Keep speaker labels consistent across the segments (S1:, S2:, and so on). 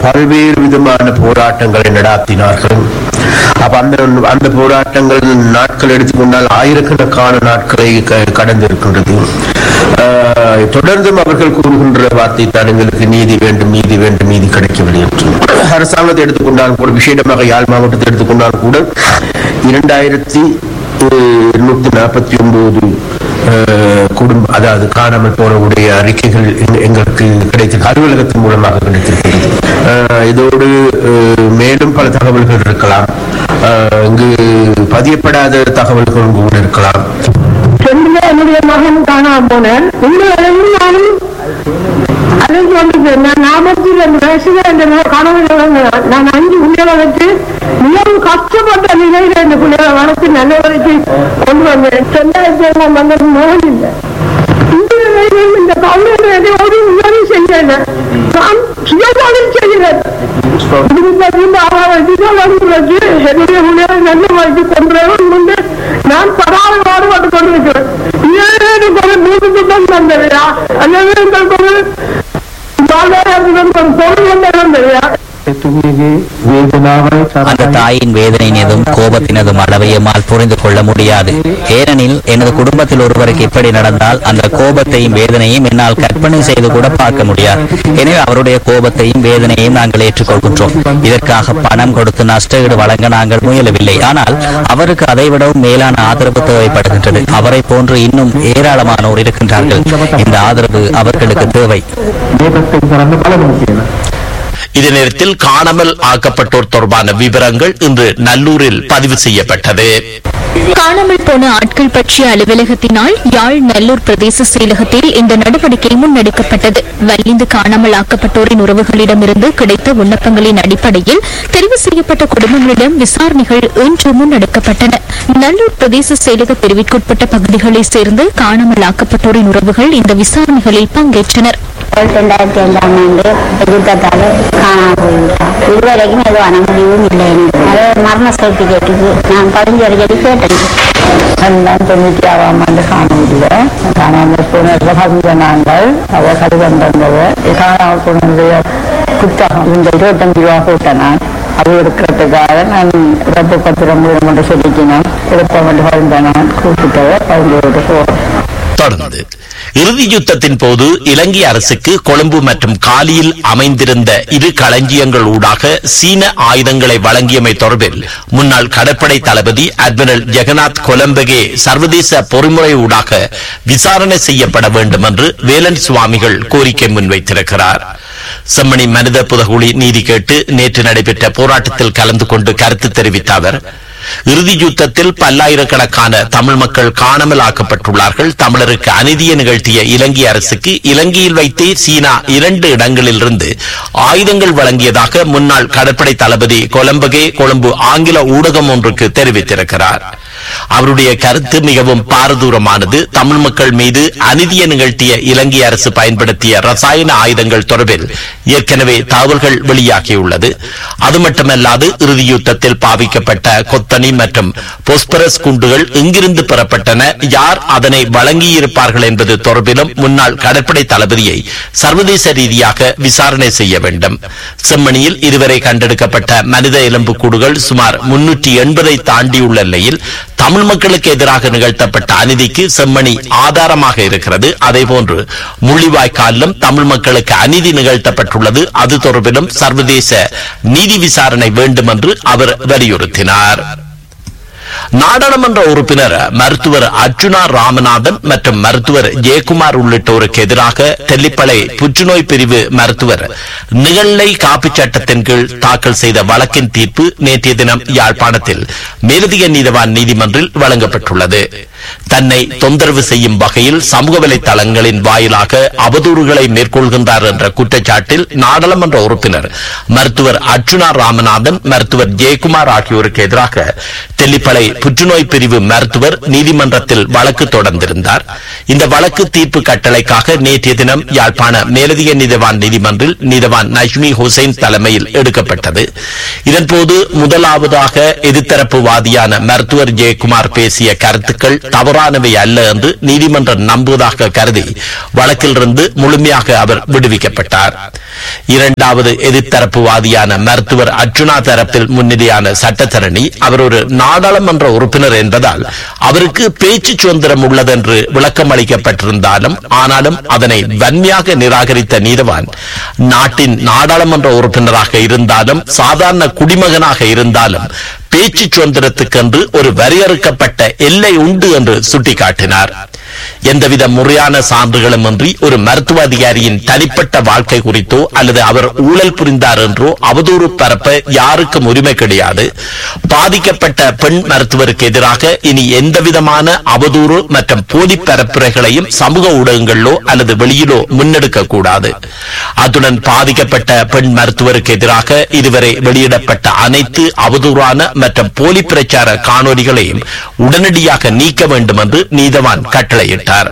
S1: பல்வேறு விதமான போராட்டங்களை நடாத்தினார்கள் அப்ப அந்த அந்த போராட்டங்கள் நாட்கள் எடுத்துக்கொண்டால் ஆயிரக்கணக்கான நாட்களை க- கடந்திருக்கின்றது ஆஹ், தொடர்ந்தும் அவர்கள் கூறுகின்ற வார்த்தை தான் எங்களுக்கு நீதி வேண்டும் நீதி வேண்டும் நீதி கிடைக்கவில்லை என்று அரசாங்கத்தை எடுத்துக்கொண்டால் கூட விசேடமாக யாழ் மாவட்டத்தை எடுத்துக்கொண்டால் கூட இரண்டாயிரத்தி இருநூத்தி நாற்பத்தி ஒன்பது குடும்பம் அதாவது காணாமல் போனவுடைய அறிக்கைகள் எங்க- எங்களுக்கு கிடைத்த அலுவலகத்தின் மூலமாக கிடைத்திருக்கிறது அஹ், இதோடு அஹ், மேலும் பல தகவல்கள் இருக்கலாம் அஹ், இங்கு பதியப்படாத தகவல்களும் கூட இருக்கலாம்
S2: சென்றில என்னுடைய மகன் காணாம போனேன் உண்மையிலும் நானும் அழைத்து வந்து நான் நாற்பத்தி ரெண்டு வயசுல இந்த கணவன் நான் அஞ்சு பிள்ளைகளை வச்சு மிகவும் கஷ்டப்பட்ட நிலையில இந்த பிள்ளைகளை வளர்த்து நல்ல வரைக்கு கொண்டு வந்தேன் ரெண்டாயிரத்தி ஏழாம் வந்தது மகன் இல்லை இந்த நிலையில் இந்த கவுண்டர் ஒரு உதவி செய்யல நான் சுயதொழில் செய்கிறேன் குடும்பத்தையும் அவரை வச்சு என்னுடைய பிள்ளைகளை நல்ல வரைக்கு கொண்டு வந்து நான் படாத பாடுபட்டு கொண்டிருக்கிறேன் ஏழு ஒரு நூறு திட்டம் தந்தவையா அல்லது எங்களுக்கு ஒரு வாழ்வாதாரத்துடன் ஒரு பொருள் கொண்டு வந்தவையா
S3: එතුමියගේ වේදනාවයි
S4: அந்த தாயின் வேதனையினதும் கோபத்தினதும் அளவை எம்மால் புரிந்து கொள்ள முடியாது ஏனெனில் எனது குடும்பத்தில் ஒருவருக்கு இப்படி நடந்தால் அந்த கோபத்தையும் வேதனையும் என்னால் கற்பனை செய்து கூட பார்க்க முடியாது எனவே அவருடைய கோபத்தையும் வேதனையும் நாங்கள் ஏற்றுக்கொள்கின்றோம் இதற்காக பணம் கொடுத்து நஷ்டஈடு வழங்க நாங்கள் முயலவில்லை ஆனால் அவருக்கு அதைவிடவும் மேலான ஆதரவு தேவைப்படுகின்றது அவரை போன்று இன்னும் ஏராளமானோர் இருக்கின்றார்கள் இந்த ஆதரவு அவர்களுக்கு தேவை
S3: මේ පැත්තෙන් කරන්න බලමු කියලා.
S5: இதே நேரத்தில் காணாமல் ஆக்கப்பட்டோர் தொடர்பான விவரங்கள் இன்று நல்லூரில் பதிவு செய்யப்பட்டது
S6: காணாமல் போன ஆட்கள் பற்றிய அலுவலகத்தினால் யாழ் நல்லூர் பிரதேச செயலகத்தில் இந்த நடவடிக்கை முன்னெடுக்கப்பட்டது வல்லிந்து காணாமல் ஆக்கப்பட்டோரின் உறவுகளிடமிருந்து கிடைத்த விண்ணப்பங்களின் அடிப்படையில் தெரிவு செய்யப்பட்ட குடும்பங்களிடம் விசாரணைகள் இன்று முன்னெடுக்கப்பட்டன நல்லூர் பிரதேச செயலக பிரிவிற்குட்பட்ட பகுதிகளைச் சேர்ந்து காணாமல் ஆக்கப்பட்டோரின் உறவுகள் இந்த விசாரணைகளில் பங்கேற்றனர்
S7: ரெண்டாயிரத்தி அஞ்சாம் ஆண்டு யுத்தத்தால் காணாமல் போய்விட்டார் இதுவரைக்கும் எதுவும் அனுமதியும் இல்லை எனக்கு அது மரண சர்டிஃபிகேட்டுக்கு நான் பதினஞ்சு வரைக்கும் கேட்டேன்
S2: நான் தொண்ணூற்றி ஆறாம் ஆண்டு காணவில்லை காணாமல் போனதில் பதிஞ்ச நாங்கள் அவ கடிதம் தந்தது காணாமல் போனதுடைய புத்தகம் இந்த இருபத்தஞ்சு ரூபா போட்டேன் நான் அது எடுக்கிறதுக்காக நான் இறப்பு பத்திரம் மூலம் மட்டும் சொல்லிக்கினேன் எடுப்ப மட்டும் பதிந்த நான் கூப்பிட்டதை பதிஞ்சு விட்டு போகிறேன்
S5: தொடர்ந்து இறுதி யுத்தத்தின் போது இலங்கை அரசுக்கு கொழும்பு மற்றும் காலியில் அமைந்திருந்த இரு களஞ்சியங்கள் ஊடாக சீன ஆயுதங்களை வழங்கியமை தொடர்பில் முன்னாள் கடற்படை தளபதி அட்மிரல் ஜெகநாத் கொலம்பகே சர்வதேச பொறிமுறை ஊடாக விசாரணை செய்யப்பட வேண்டும் என்று வேலன் சுவாமிகள் கோரிக்கை முன்வைத்திருக்கிறார் செம்மணி மனித புதகுழி நீதி கேட்டு நேற்று நடைபெற்ற போராட்டத்தில் கலந்து கொண்டு கருத்து தெரிவித்த அவர் இறுதி யுத்தத்தில் பல்லாயிரக்கணக்கான தமிழ் மக்கள் காணாமல் ஆக்கப்பட்டுள்ளார்கள் தமிழருக்கு அநீதியை நிகழ்த்திய இலங்கை அரசுக்கு இலங்கையில் வைத்தே சீனா இரண்டு இடங்களிலிருந்து ஆயுதங்கள் வழங்கியதாக முன்னாள் கடற்படை தளபதி கொலம்பகே கொழும்பு ஆங்கில ஊடகம் ஒன்றுக்கு தெரிவித்திருக்கிறார் அவருடைய கருத்து மிகவும் பாரதூரமானது தமிழ் மக்கள் மீது அநீதியை நிகழ்த்திய இலங்கை அரசு பயன்படுத்திய ரசாயன ஆயுதங்கள் தொடர்பில் ஏற்கனவே தகவல்கள் வெளியாகியுள்ளது அது மட்டுமல்லாது இறுதி யுத்தத்தில் பாவிக்கப்பட்ட கொத்தனி மற்றும் பொஸ்பரஸ் குண்டுகள் எங்கிருந்து பெறப்பட்டன யார் அதனை வழங்கியிருப்பார்கள் என்பது தொடர்பிலும் முன்னாள் கடற்படை தளபதியை சர்வதேச ரீதியாக விசாரணை செய்ய வேண்டும் செம்மணியில் இதுவரை கண்டெடுக்கப்பட்ட மனித எலும்புக்கூடுகள் சுமார் முன்னூற்றி எண்பதை தாண்டியுள்ள நிலையில் தமிழ் மக்களுக்கு எதிராக நிகழ்த்தப்பட்ட அநீதிக்கு செம்மணி ஆதாரமாக இருக்கிறது அதேபோன்று முள்ளிவாய்க்காலிலும் தமிழ் மக்களுக்கு அநீதி நிகழ்த்தப்பட்டுள்ளது அது தொடர்பிலும் சர்வதேச நீதி விசாரணை வேண்டும் என்று அவர் வலியுறுத்தினார் நாடாளுமன்ற உறுப்பினர் மருத்துவர் அர்ஜுனா ராமநாதன் மற்றும் மருத்துவர் ஜெயக்குமார் உள்ளிட்டோருக்கு எதிராக தெல்லிப்பளை புற்றுநோய் பிரிவு மருத்துவர் நிகழ்நிலை காப்புச் சட்டத்தின் கீழ் தாக்கல் செய்த வழக்கின் தீர்ப்பு நேற்றைய தினம் யாழ்ப்பாணத்தில் மேலதிக நீதவான் நீதிமன்றில் வழங்கப்பட்டுள்ளது தன்னை தொந்தரவு செய்யும் வகையில் சமூக வலைதளங்களின் வாயிலாக அவதூறுகளை மேற்கொள்கின்றார் என்ற குற்றச்சாட்டில் நாடாளுமன்ற உறுப்பினர் மருத்துவர் அர்ஜுனா ராமநாதன் மருத்துவர் ஜெயக்குமார் ஆகியோருக்கு எதிராக தெல்லிப்பளை புற்றுநோய் பிரிவு மருத்துவர் நீதிமன்றத்தில் வழக்கு தொடர்ந்திருந்தார் இந்த வழக்கு தீர்ப்பு கட்டளைக்காக நேற்றைய தினம் யாழ்ப்பாண மேலதிக நீதவான் நீதிமன்றில் நீதவான் நஜ்மி ஹுசைன் தலைமையில் எடுக்கப்பட்டது இதன்போது முதலாவதாக எதிர்த்தரப்பு வாதியான மருத்துவர் ஜெயக்குமார் பேசிய கருத்துக்கள் தவறானவை அல்ல என்று நீதிமன்றம் நம்புவதாக கருதி வழக்கிலிருந்து முழுமையாக அவர் விடுவிக்கப்பட்டார் இரண்டாவது எதிர்த்தரப்பு வாதியான மருத்துவர் அர்ஜுனா தரப்பில் முன்னிலையான சட்டத்தரணி அவர் ஒரு நாடாளுமன்ற உறுப்பினர் என்பதால் அவருக்கு பேச்சு சுதந்திரம் உள்ளதென்று விளக்கம் அளிக்கப்பட்டிருந்தாலும் ஆனாலும் அதனை வன்மையாக நிராகரித்த நீதவான் நாட்டின் நாடாளுமன்ற உறுப்பினராக இருந்தாலும் சாதாரண குடிமகனாக இருந்தாலும் பேச்சு சுதந்திரத்துக்கென்று ஒரு வரையறுக்கப்பட்ட எல்லை உண்டு என்று சுட்டிக்காட்டினார் எந்தவித முறையான சான்றுகளும் இன்றி ஒரு மருத்துவ அதிகாரியின் தனிப்பட்ட வாழ்க்கை குறித்தோ அல்லது அவர் ஊழல் புரிந்தார் என்றோ அவதூறு பரப்ப யாருக்கும் உரிமை கிடையாது பாதிக்கப்பட்ட பெண் மருத்துவருக்கு எதிராக இனி எந்தவிதமான அவதூறு மற்றும் போலி பரப்புரைகளையும் சமூக ஊடகங்களிலோ அல்லது வெளியிலோ முன்னெடுக்க கூடாது அத்துடன் பாதிக்கப்பட்ட பெண் மருத்துவருக்கு எதிராக இதுவரை வெளியிடப்பட்ட அனைத்து அவதூறான மற்றும் போலி பிரச்சார காணொலிகளையும் உடனடியாக நீக்க வேண்டும் என்று நீதவான் கட்டளையிட்டார்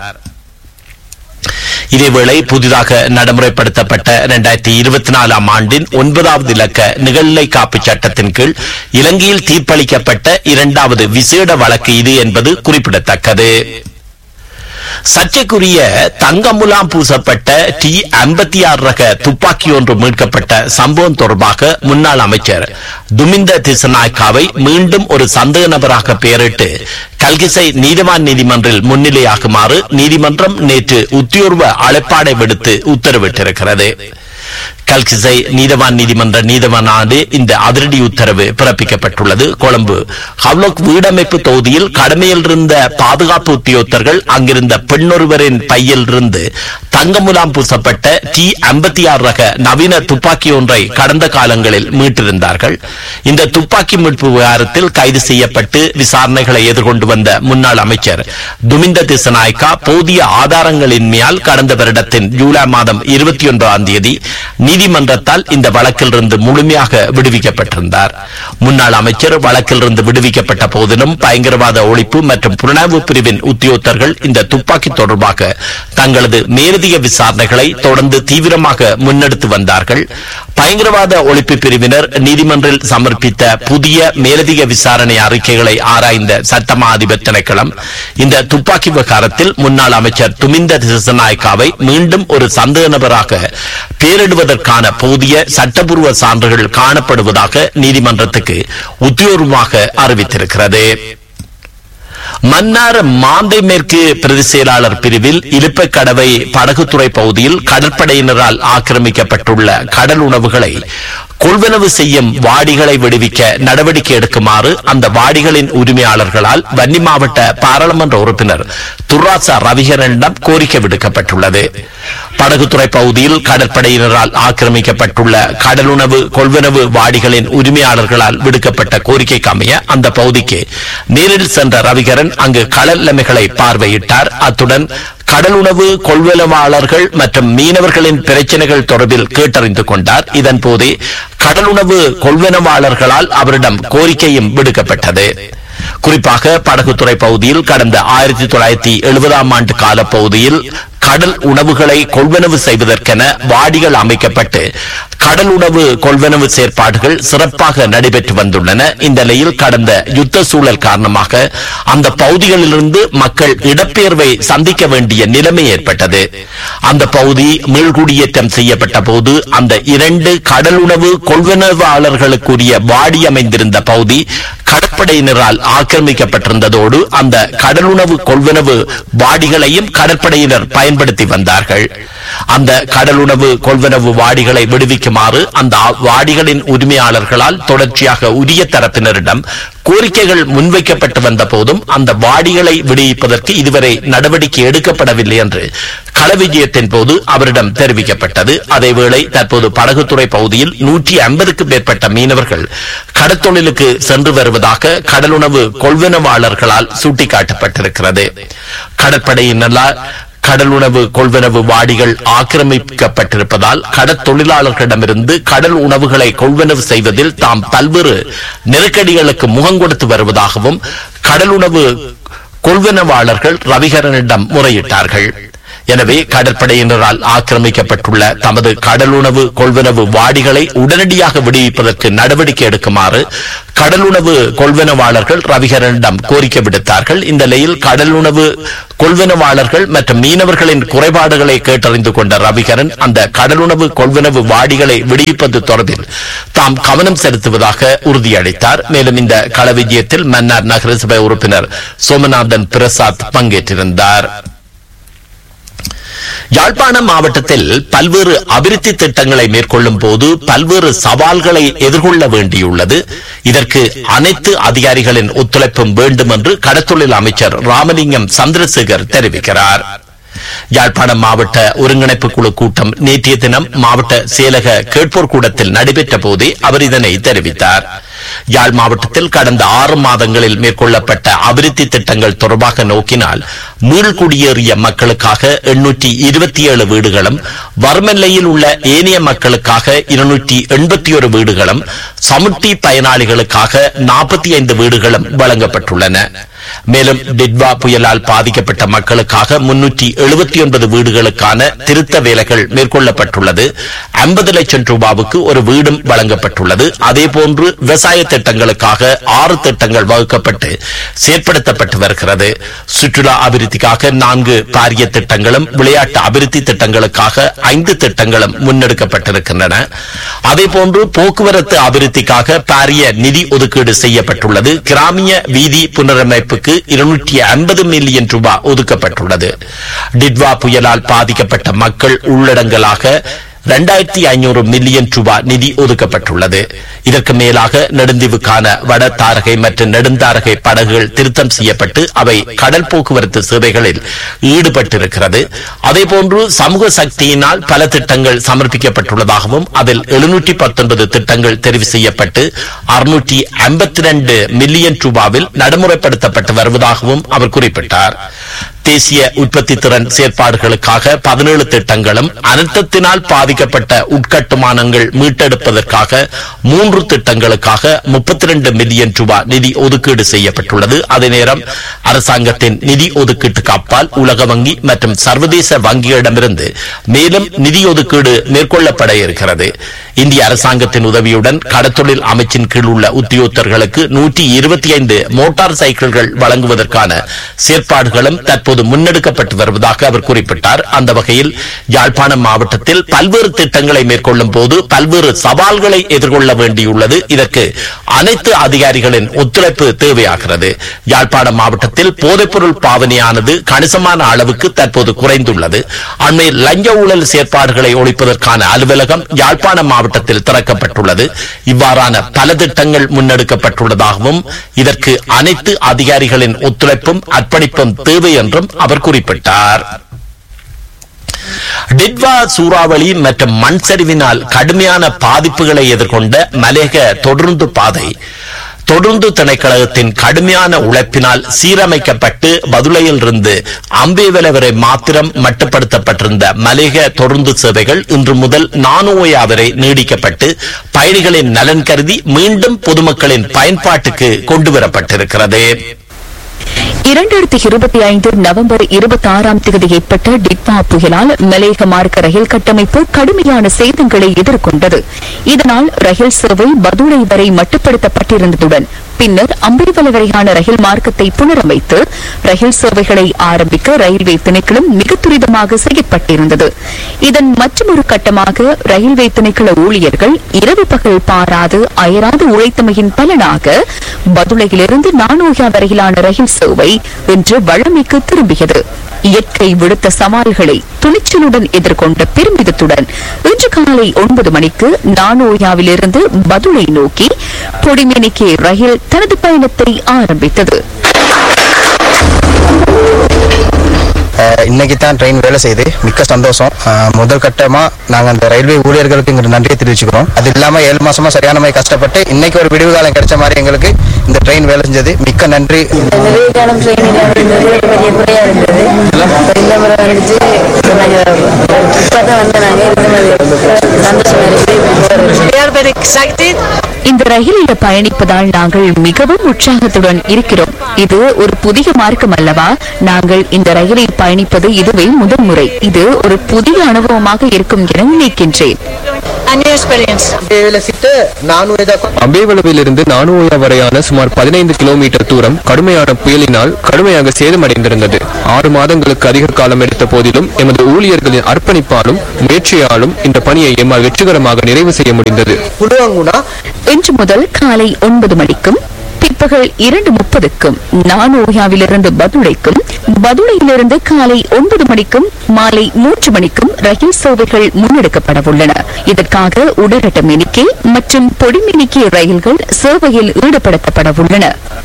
S5: இதேவேளை புதிதாக நடைமுறைப்படுத்தப்பட்ட இரண்டாயிரத்தி இருபத்தி நாலாம் ஆண்டின் ஒன்பதாவது இலக்க நிகழ்நிலை காப்பு சட்டத்தின் கீழ் இலங்கையில் தீர்ப்பளிக்கப்பட்ட இரண்டாவது விசேட வழக்கு இது என்பது குறிப்பிடத்தக்கது சர்ச்சைக்குரிய தங்க முலாம் பூசப்பட்ட டி ஐம்பத்தி ஆறு ரக துப்பாக்கி ஒன்று மீட்கப்பட்ட சம்பவம் தொடர்பாக முன்னாள் அமைச்சர் துமிந்த திசநாயக்காவை மீண்டும் ஒரு சந்தேக நபராக பெயரிட்டு கல்கிசை நீதிவான் நீதிமன்றில் முன்னிலையாகுமாறு நீதிமன்றம் நேற்று உத்தியோர்வ அழைப்பாடை விடுத்து உத்தரவிட்டிருக்கிறது கல்கிசை நீதவான் நீதிமன்ற நீதவானாடு இந்த அதிரடி உத்தரவு பிறப்பிக்கப்பட்டுள்ளது கொழும்பு ஹவ்லோக் வீடமைப்பு தொகுதியில் கடமையில் இருந்த பாதுகாப்பு உத்தியோகத்தர்கள் அங்கிருந்த பெண்ணொருவரின் பையில் இருந்து தங்கமுலாம் பூசப்பட்ட டி ஐம்பத்தி ஆறு ரக நவீன துப்பாக்கி ஒன்றை கடந்த காலங்களில் மீட்டிருந்தார்கள் இந்த துப்பாக்கி மீட்பு விவகாரத்தில் கைது செய்யப்பட்டு விசாரணைகளை எதிர்கொண்டு வந்த முன்னாள் அமைச்சர் துமிந்த திசநாயக்கா போதிய ஆதாரங்களின்மையால் கடந்த வருடத்தின் ஜூலை மாதம் இருபத்தி ஒன்பதாம் தேதி நீதிமன்றத்தால் இந்த வழக்கிலிருந்து முழுமையாக விடுவிக்கப்பட்டிருந்தார் முன்னாள் அமைச்சர் வழக்கிலிருந்து விடுவிக்கப்பட்ட போதிலும் பயங்கரவாத ஒழிப்பு மற்றும் புலனாய்வு பிரிவின் உத்தியோகத்தர்கள் இந்த துப்பாக்கி தொடர்பாக தங்களது மேலதிக விசாரணைகளை தொடர்ந்து தீவிரமாக முன்னெடுத்து வந்தார்கள் பயங்கரவாத ஒழிப்பு பிரிவினர் நீதிமன்றில் சமர்ப்பித்த புதிய மேலதிக விசாரணை அறிக்கைகளை ஆராய்ந்த சட்டமா அதிபர் திணைக்களம் இந்த துப்பாக்கி விவகாரத்தில் முன்னாள் அமைச்சர் துமிந்த திசநாயக்காவை மீண்டும் ஒரு சந்தேக நபராக பேரிடுவதற்கான போதிய சட்டபூர்வ சான்றுகள் காணப்படுவதாக நீதிமன்றத்துக்கு உத்தியோகமாக அறிவித்திருக்கிறது மன்னார் மாந்தை மேற்கு பிரதி செயலாளர் பிரிவில் இலுப்பக்கடவை படகுத்துறை பகுதியில் கடற்படையினரால் ஆக்கிரமிக்கப்பட்டுள்ள கடல் உணவுகளை கொள்வனவு செய்யும் வாடிகளை விடுவிக்க நடவடிக்கை எடுக்குமாறு அந்த வாடிகளின் உரிமையாளர்களால் வன்னி மாவட்ட பாராளுமன்ற உறுப்பினர் துர்ராசா ரவிகரனிடம் கோரிக்கை விடுக்கப்பட்டுள்ளது படகுத்துறை பகுதியில் கடற்படையினரால் ஆக்கிரமிக்கப்பட்டுள்ள கடலுணவு கொள்வனவு வாடிகளின் உரிமையாளர்களால் விடுக்கப்பட்ட கோரிக்கைக்கு அமைய அந்த பகுதிக்கு நேரில் சென்ற ரவிகரன் அங்கு கடல் நிலைமைகளை பார்வையிட்டார் அத்துடன் கடலுணவு கொள்வனவாளர்கள் மற்றும் மீனவர்களின் பிரச்சனைகள் தொடர்பில் கேட்டறிந்து கொண்டார் இதன் போதே கடலுணவு கொள்வனவாளர்களால் அவரிடம் கோரிக்கையும் விடுக்கப்பட்டது குறிப்பாக படகுத்துறை பகுதியில் கடந்த ஆயிரத்தி தொள்ளாயிரத்தி எழுபதாம் ஆண்டு கால பகுதியில் கடல் உணவுகளை கொள்வனவு செய்வதற்கென வாடிகள் அமைக்கப்பட்டு கடல் உணவு கொள்வனவு செயற்பாடுகள் சிறப்பாக நடைபெற்று வந்துள்ளன இந்த நிலையில் கடந்த யுத்த சூழல் காரணமாக அந்த பகுதிகளிலிருந்து மக்கள் இடப்பெயர்வை சந்திக்க வேண்டிய நிலைமை ஏற்பட்டது அந்த பகுதி மீள்குடியேற்றம் செய்யப்பட்ட போது அந்த இரண்டு கடல் உணவு கொள்வனவாளர்களுக்குரிய வாடி அமைந்திருந்த பகுதி கடற்படையினரால் ஆக்கிரமிக்கப்பட்டிருந்ததோடு அந்த கடலுணவு கொள்வனவு வாடிகளையும் கடற்படையினர் பயன்படுத்தி வந்தார்கள் அந்த கடலுணவு கொள்வனவு வாடிகளை விடுவிக்குமாறு அந்த வாடிகளின் உரிமையாளர்களால் தொடர்ச்சியாக உரிய தரப்பினரிடம் கோரிக்கைகள் முன்வைக்கப்பட்டு வந்த போதும் அந்த வாடிகளை விடுவிப்பதற்கு இதுவரை நடவடிக்கை எடுக்கப்படவில்லை என்று களவிஜயத்தின் போது அவரிடம் தெரிவிக்கப்பட்டது அதேவேளை தற்போது படகுத்துறை பகுதியில் நூற்றி ஐம்பதுக்கு மேற்பட்ட மீனவர்கள் கடற்தொழிலுக்கு சென்று வருவதாக கடலுணவு கொள்வனவாளர்களால் சுட்டிக்காட்டப்பட்டிருக்கிறது கடற்படையினரால் கடலுணவு கொள்வனவு வாடிகள் ஆக்கிரமிக்கப்பட்டிருப்பதால் கடற்தொழிலாளர்களிடமிருந்து கடல் உணவுகளை கொள்வனவு செய்வதில் தாம் பல்வேறு நெருக்கடிகளுக்கு முகம் கொடுத்து வருவதாகவும் கடலுணவு கொள்வனவாளர்கள் ரவிகரனிடம் முறையிட்டார்கள் எனவே கடற்படையினரால் ஆக்கிரமிக்கப்பட்டுள்ள தமது கடலுணவு கொள்வனவு வாடிகளை உடனடியாக விடுவிப்பதற்கு நடவடிக்கை எடுக்குமாறு கடலுணவு கொள்வனவாளர்கள் ரவிகரனிடம் கோரிக்கை விடுத்தார்கள் இந்த நிலையில் கடலுணவு கொள்வனவாளர்கள் மற்றும் மீனவர்களின் குறைபாடுகளை கேட்டறிந்து கொண்ட ரவிகரன் அந்த கடலுணவு கொள்வனவு வாடிகளை விடுவிப்பது தொடர்பில் தாம் கவனம் செலுத்துவதாக உறுதியளித்தார் மேலும் இந்த கள விஜயத்தில் மன்னார் நகரசபை உறுப்பினர் சோமநாதன் பிரசாத் பங்கேற்றிருந்தார் யாழ்ப்பாணம் மாவட்டத்தில் பல்வேறு அபிவிருத்தி திட்டங்களை மேற்கொள்ளும் போது பல்வேறு சவால்களை எதிர்கொள்ள வேண்டியுள்ளது இதற்கு அனைத்து அதிகாரிகளின் ஒத்துழைப்பும் வேண்டும் என்று கடத்தொழில் அமைச்சர் ராமலிங்கம் சந்திரசேகர் தெரிவிக்கிறார் யாழ்ப்பாணம் மாவட்ட ஒருங்கிணைப்பு குழு கூட்டம் நேற்றைய தினம் மாவட்ட செயலக கேட்போர் கூடத்தில் நடைபெற்ற போதே அவர் இதனை தெரிவித்தார் யாழ் மாவட்டத்தில் கடந்த ஆறு மாதங்களில் மேற்கொள்ளப்பட்ட அபிவிருத்தி திட்டங்கள் தொடர்பாக நோக்கினால் மீள்குடியேறிய மக்களுக்காக எண்ணூற்றி இருபத்தி ஏழு வீடுகளும் வறுமெல்லையில் உள்ள ஏனைய மக்களுக்காக இருநூற்றி எண்பத்தி ஒரு வீடுகளும் சமுட்டி பயனாளிகளுக்காக நாற்பத்தி ஐந்து வீடுகளும் வழங்கப்பட்டுள்ளன மேலும் டிட்வா புயலால் பாதிக்கப்பட்ட மக்களுக்காக முன்னூற்றி எழுபத்தி ஒன்பது வீடுகளுக்கான திருத்த வேலைகள் மேற்கொள்ளப்பட்டுள்ளது ஐம்பது லட்சம் ரூபாவுக்கு ஒரு வீடும் வழங்கப்பட்டுள்ளது அதேபோன்று விவசாய திட்டங்களுக்காக ஆறு திட்டங்கள் வகுக்கப்பட்டு செயற்படுத்தப்பட்டு வருகிறது சுற்றுலா அபிவிருத்திக்காக நான்கு பாரிய திட்டங்களும் விளையாட்டு அபிவிருத்தி திட்டங்களுக்காக ஐந்து திட்டங்களும் முன்னெடுக்கப்பட்டிருக்கின்றன அதேபோன்று போக்குவரத்து அபிவிருத்திக்காக பாரிய நிதி ஒதுக்கீடு செய்யப்பட்டுள்ளது கிராமிய வீதி புனரமைப்புக்கு இருநூற்றி ஐம்பது மில்லியன் ரூபாய் ஒதுக்கப்பட்டுள்ளது டிட்வா புயலால் பாதிக்கப்பட்ட மக்கள் உள்ளடங்கலாக இரண்டாயிரத்தி ஐநூறு மில்லியன் ரூபாய் நிதி ஒதுக்கப்பட்டுள்ளது இதற்கு மேலாக நெடுந்தீவுக்கான வட தாரகை மற்றும் நெடுந்தாரகை படகுகள் திருத்தம் செய்யப்பட்டு அவை கடல் போக்குவரத்து சேவைகளில் ஈடுபட்டிருக்கிறது அதேபோன்று சமூக சக்தியினால் பல திட்டங்கள் சமர்ப்பிக்கப்பட்டுள்ளதாகவும் அதில் எழுநூற்றி பத்தொன்பது திட்டங்கள் தெரிவு செய்யப்பட்டு அறுநூற்றி ஐம்பத்தி ரெண்டு மில்லியன் ரூபாவில் நடைமுறைப்படுத்தப்பட்டு வருவதாகவும் அவர் குறிப்பிட்டார் தேசிய உற்பத்தி திறன் செயற்பாடுகளுக்காக பதினேழு திட்டங்களும் அனர்த்தத்தினால் பாதிக்கப்பட்ட உட்கட்டுமானங்கள் மீட்டெடுப்பதற்காக மூன்று திட்டங்களுக்காக முப்பத்தி ரெண்டு மில்லியன் ரூபாய் நிதி ஒதுக்கீடு செய்யப்பட்டுள்ளது அதே நேரம் அரசாங்கத்தின் நிதி ஒதுக்கீட்டுக்கு அப்பால் உலக வங்கி மற்றும் சர்வதேச வங்கியிடமிருந்து மேலும் நிதி ஒதுக்கீடு மேற்கொள்ளப்பட இருக்கிறது இந்திய அரசாங்கத்தின் உதவியுடன் கடத்தொழில் அமைச்சின் கீழ் உள்ள உத்தியோகத்தர்களுக்கு நூற்றி இருபத்தி ஐந்து மோட்டார் சைக்கிள்கள் வழங்குவதற்கான செயற்பாடுகளும் தற்போது முன்னெடுக்கப்பட்டு வருவதாக அவர் குறிப்பிட்டார் அந்த வகையில் யாழ்ப்பாணம் மாவட்டத்தில் பல்வேறு திட்டங்களை மேற்கொள்ளும் போது பல்வேறு சவால்களை எதிர்கொள்ள வேண்டியுள்ளது இதற்கு அனைத்து அதிகாரிகளின் ஒத்துழைப்பு தேவையாகிறது யாழ்ப்பாணம் மாவட்டத்தில் போதைப்பொருள் பாவனையானது கணிசமான அளவுக்கு தற்போது குறைந்துள்ளது அண்மையில் லஞ்ச ஊழல் செயற்பாடுகளை ஒழிப்பதற்கான அலுவலகம் யாழ்ப்பாணம் மாவட்டத்தில் திறக்கப்பட்டுள்ளது இவ்வாறான பல திட்டங்கள் முன்னெடுக்கப்பட்டுள்ளதாகவும் இதற்கு அனைத்து அதிகாரிகளின் ஒத்துழைப்பும் அர்ப்பணிப்பும் தேவை என்றும் அவர் குறிப்பிட்டார் டிட்வா சூறாவளி மற்றும் மண் சரிவினால் கடுமையான பாதிப்புகளை எதிர்கொண்ட மலேக தொடர்ந்து பாதை தொடர்ந்து திணைக்களகத்தின் கடுமையான உழைப்பினால் சீரமைக்கப்பட்டு பதுளையிலிருந்து அம்பேவலை வரை மாத்திரம் மட்டுப்படுத்தப்பட்டிருந்த மலேக தொடர்ந்து சேவைகள் இன்று முதல் நானோயா வரை நீடிக்கப்பட்டு பயணிகளின் நலன் கருதி மீண்டும் பொதுமக்களின் பயன்பாட்டுக்கு கொண்டுவரப்பட்டிருக்கிறது
S6: இரண்டாயிரத்தி இருபத்தி ஐந்து நவம்பர் இருபத்தி ஆறாம் தேதி ஏற்பட்ட டிட்வா புயலால் மலேக மார்க்க ரயில் கட்டமைப்பு கடுமையான சேதங்களை எதிர்கொண்டது இதனால் ரயில் சேவை பதுளை வரை மட்டுப்படுத்தப்பட்டிருந்ததுடன் பின்னர் அம்பேவலை வரையான ரயில் மார்க்கத்தை புனரமைத்து ரயில் சேவைகளை ஆரம்பிக்க ரயில்வே திணைக்களம் மிக துரிதமாக செயற்பட்டிருந்தது இதன் மற்றொரு கட்டமாக ரயில்வே திணைக்கள ஊழியர்கள் இரவு பகல் பாராது அயராது உழைத்தமையின் பலனாக பதுளையிலிருந்து நானோயா வரையிலான ரயில் சேவை இன்று வழமைக்கு திரும்பியது இயற்கை விடுத்த சவால்களை துணிச்சலுடன் எதிர்கொண்ட பெருமிதத்துடன் இன்று காலை ஒன்பது மணிக்கு நானோயாவிலிருந்து பதுளை நோக்கி பொடிமேனிக்கு ரயில் தனது பயணத்தை ஆரம்பித்தது
S8: அஹ் இன்னைக்கு தான் ட்ரெயின் வேலை செய்யுது மிக்க சந்தோஷம் அஹ் முதல் கட்டமா நாங்க அந்த ரயில்வே ஊழியர்களுக்கு எங்க நன்றியை தெரிவிச்சுக்கிறோம் அது இல்லாம ஏழு மாசமா சரியான மாதிரி கஷ்டப்பட்டு இன்னைக்கு ஒரு விடுவு காலம் கிடைச்ச மாதிரி எங்களுக்கு இந்த ட்ரெயின் வேலை செஞ்சது மிக்க நன்றி
S7: நிறைய காலம் ட்ரெயினில் இருந்தது பெரிய குறையா இருந்தது இந்த முறை வந்துச்சு நாங்கள் இப்போ எதிர்பார்த்து வந்து நாங்கள் சந்தோஷமா இருக்கு
S6: இந்த ரயிலில் பயணிப்பதால் நாங்கள் மிகவும் உற்சாகத்துடன் இருக்கிறோம் இது ஒரு புதிய மார்க்கம் அல்லவா நாங்கள் இந்த ரயிலில் பயணிப்பது இதுவே முதல் முறை இது ஒரு புதிய அனுபவமாக இருக்கும் என நினைக்கின்றேன்
S9: அம்பேவளவிலிருந்து நானுயா வரையான சுமார் பதினைந்து கிலோமீட்டர் தூரம் கடுமையான புயலினால் கடுமையாக சேதமடைந்திருந்தது ஆறு மாதங்களுக்கு அதிக காலம் எடுத்த போதிலும் எமது ஊழியர்களின் அர்ப்பணிப்பாலும் முயற்சியாலும் இந்த பணியை எம்மால் வெற்றிகரமாக நிறைவு செய்ய முடிந்தது
S6: இன்று முதல் காலை ஒன்பது மணிக்கும் பிற்பகல் இரண்டு முப்பதுக்கும் நானோயாவிலிருந்து பதுளைக்கும் பதுளையிலிருந்து காலை ஒன்பது மணிக்கும் மாலை மூன்று மணிக்கும் ரயில் சேவைகள் முன்னெடுக்கப்பட உள்ளன இதற்காக உடரட்ட மினிக்கே மற்றும் பொடிமினிக்கே ரயில்கள் சேவையில் ஈடுபடுத்தப்பட உள்ளன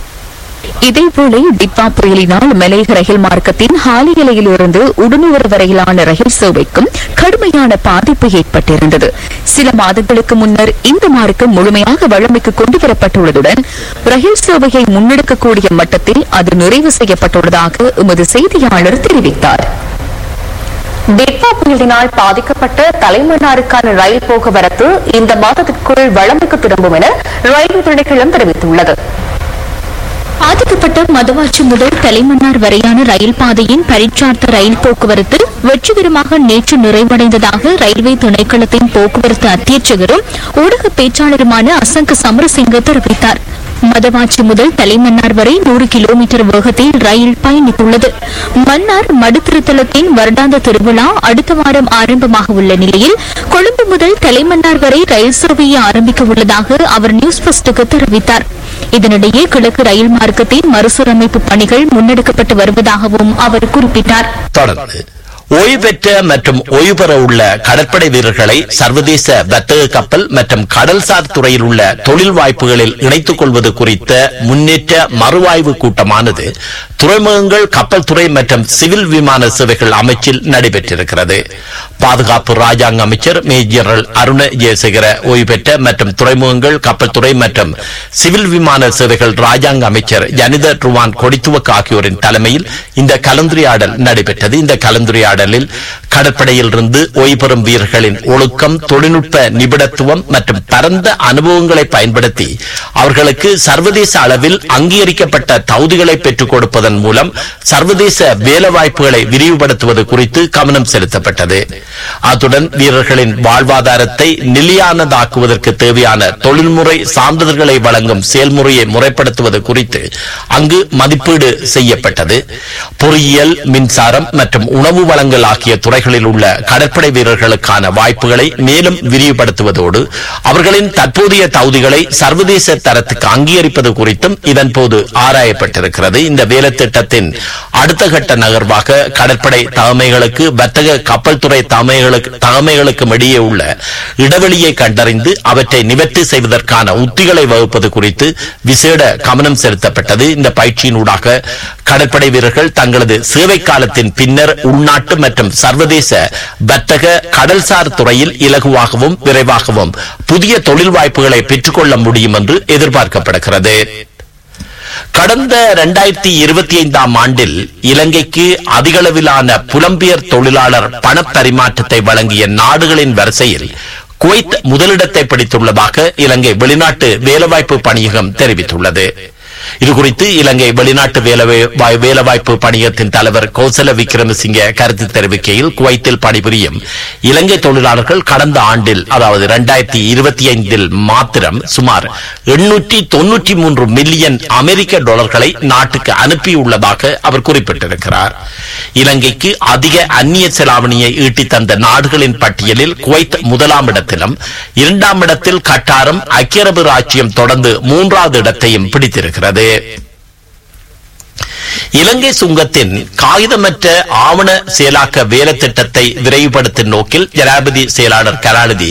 S6: இதேபோல டிப்பா புயலினால் மலையக ரயில் மார்க்கத்தின் ஹாலியலையிலிருந்து உடனூர் வரையிலான ரயில் சேவைக்கும் கடுமையான பாதிப்பு ஏற்பட்டிருந்தது சில மாதங்களுக்கு முன்னர் இந்த மார்க்கம் முழுமையாக வழமைக்கு கொண்டு வரப்பட்டுள்ளதுடன் ரயில் சேவையை முன்னெடுக்கக்கூடிய மட்டத்தில் அது நிறைவு செய்யப்பட்டுள்ளதாக எமது செய்தியாளர் தெரிவித்தார் டிப்பா புயலினால் பாதிக்கப்பட்ட தலைமன்னாருக்கான ரயில் போக்குவரத்து இந்த மாதத்திற்குள் வழமைக்கு திரும்பும் என ரயில்வே திணைக்களம் தெரிவித்துள்ளது பாதிக்கப்பட்ட மதவாச்சி முதல் தலைமன்னார் வரையான ரயில் பாதையின் பரீட்சார்த்த ரயில் போக்குவரத்து வெற்றிகரமாக நேற்று நிறைவடைந்ததாக ரயில்வே திணைக்களத்தின் போக்குவரத்து அத்தியட்சகரும் ஊடக பேச்சாளருமான அசங்க சமரசிங்க தெரிவித்தார் மதவாச்சி முதல் தலைமன்னார் வரை நூறு கிலோமீட்டர் வேகத்தில் ரயில் பயணித்துள்ளது மன்னார் மடுத்திருத்தலத்தின் வருடாந்த திருவிழா அடுத்த வாரம் ஆரம்பமாக உள்ள நிலையில் கொழும்பு முதல் தலைமன்னார் வரை ரயில் சேவையை ஆரம்பிக்க உள்ளதாக அவர் நியூஸ் பஸ்டுக்கு தெரிவித்தார் இதனிடையே கிழக்கு ரயில் மார்க்கத்தின் மறுசீரமைப்பு பணிகள் முன்னெடுக்கப்பட்டு வருவதாகவும் அவர் குறிப்பிட்டார்
S5: தொடர்ந்து ஓய்வு பெற்ற மற்றும் ஓய்வு பெற உள்ள கடற்படை வீரர்களை சர்வதேச வர்த்தக கப்பல் மற்றும் கடல்சார் துறையில் உள்ள தொழில் வாய்ப்புகளில் இணைத்துக் கொள்வது குறித்த முன்னேற்ற மறுவாய்வு கூட்டமானது துறைமுகங்கள் கப்பல் துறை மற்றும் சிவில் விமான சேவைகள் அமைச்சில் நடைபெற்றிருக்கிறது பாதுகாப்பு ராஜாங்க அமைச்சர் மேஜர் அருண ஜெயசேகர ஓய்வு பெற்ற மற்றும் துறைமுகங்கள் கப்பல் துறை மற்றும் சிவில் விமான சேவைகள் ராஜாங்க அமைச்சர் ஜனித ட்ருவான் கொடித்துவக் ஆகியோரின் தலைமையில் இந்த கலந்துரையாடல் நடைபெற்றது இந்த கலந்துரையாடலில் கடற்படையில் இருந்து ஓய்வு பெறும் வீரர்களின் ஒழுக்கம் தொழில்நுட்ப நிபுணத்துவம் மற்றும் பரந்த அனுபவங்களை பயன்படுத்தி அவர்களுக்கு சர்வதேச அளவில் அங்கீகரிக்கப்பட்ட தகுதிகளை பெற்றுக் கொடுப்பதன் மூலம் சர்வதேச வேலைவாய்ப்புகளை விரிவுபடுத்துவது குறித்து கவனம் செலுத்தப்பட்டது அத்துடன் வீரர்களின் வாழ்வாதாரத்தை நிலையானதாக்குவதற்கு தேவையான தொழில்முறை சான்றிதழ்களை வழங்கும் செயல்முறையை முறைப்படுத்துவது குறித்து அங்கு மதிப்பீடு செய்யப்பட்டது பொறியியல் மின்சாரம் மற்றும் உணவு வழங்கல் ஆகிய துறைகளில் உள்ள கடற்படை வீரர்களுக்கான வாய்ப்புகளை மேலும் விரிவுபடுத்துவதோடு அவர்களின் தற்போதைய தகுதிகளை சர்வதேச தரத்துக்கு அங்கீகரிப்பது குறித்தும் இதன்போது ஆராயப்பட்டிருக்கிறது இந்த வேலை திட்டத்தின் அடுத்த கட்ட நகர்வாக கடற்படை தலைமைகளுக்கு வர்த்தக கப்பல் துறை தலைமைகளுக்கு தலைமைகளுக்கும் இடையே உள்ள இடைவெளியை கண்டறிந்து அவற்றை நிவர்த்தி செய்வதற்கான உத்திகளை வகுப்பது குறித்து விசேட கவனம் செலுத்தப்பட்டது இந்த பயிற்சியினூடாக கடற்படை வீரர்கள் தங்களது சேவை காலத்தின் பின்னர் உள்நாட்டு மற்றும் சர்வதேச வர்த்தக கடல்சார் துறையில் இலகுவாகவும் விரைவாகவும் புதிய தொழில் வாய்ப்புகளை பெற்றுக்கொள்ள முடியும் என்று எதிர்பார்க்கப்படுகிறது கடந்த இரண்டாயிரத்தி இருபத்தி ஐந்தாம் ஆண்டில் இலங்கைக்கு அதிகளவிலான புலம்பெயர் தொழிலாளர் பணப்பரிமாற்றத்தை வழங்கிய நாடுகளின் வரிசையில் குவைத் முதலிடத்தை பிடித்துள்ளதாக இலங்கை வெளிநாட்டு வேலைவாய்ப்பு பணியகம் தெரிவித்துள்ளது இதுகுறித்து இலங்கை வெளிநாட்டு வேலை- வேலைவாய்ப்பு பணியகத்தின் தலைவர் கோசல விக்ரமசிங்க கருத்து தெரிவிக்கையில் குவைத்தில் பணிபுரியும் இலங்கை தொழிலாளர்கள் கடந்த ஆண்டில் அதாவது இரண்டாயிரத்தி இருபத்தி ஐந்தில் மாத்திரம் சுமார் எண்ணூற்றி தொன்னூற்றி மூன்று மில்லியன் அமெரிக்க டாலர்களை நாட்டுக்கு அனுப்பியுள்ளதாக அவர் குறிப்பிட்டிருக்கிறார் இலங்கைக்கு அதிக அந்நிய செலாவணியை ஈட்டித் தந்த நாடுகளின் பட்டியலில் குவைத் முதலாம் இடத்திலும் இரண்டாம் இடத்தில் கட்டாரம் ஐக்கிய அரபு ராச்சியம் தொடர்ந்து மூன்றாவது இடத்தையும் பிடித்திருக்கிறது இலங்கை சுங்கத்தின் காகிதமற்ற ஆவண செயலாக்க வேலை திட்டத்தை விரைவுபடுத்தும் நோக்கில் ஜனாதிபதி செயலாளர் கலாநிதி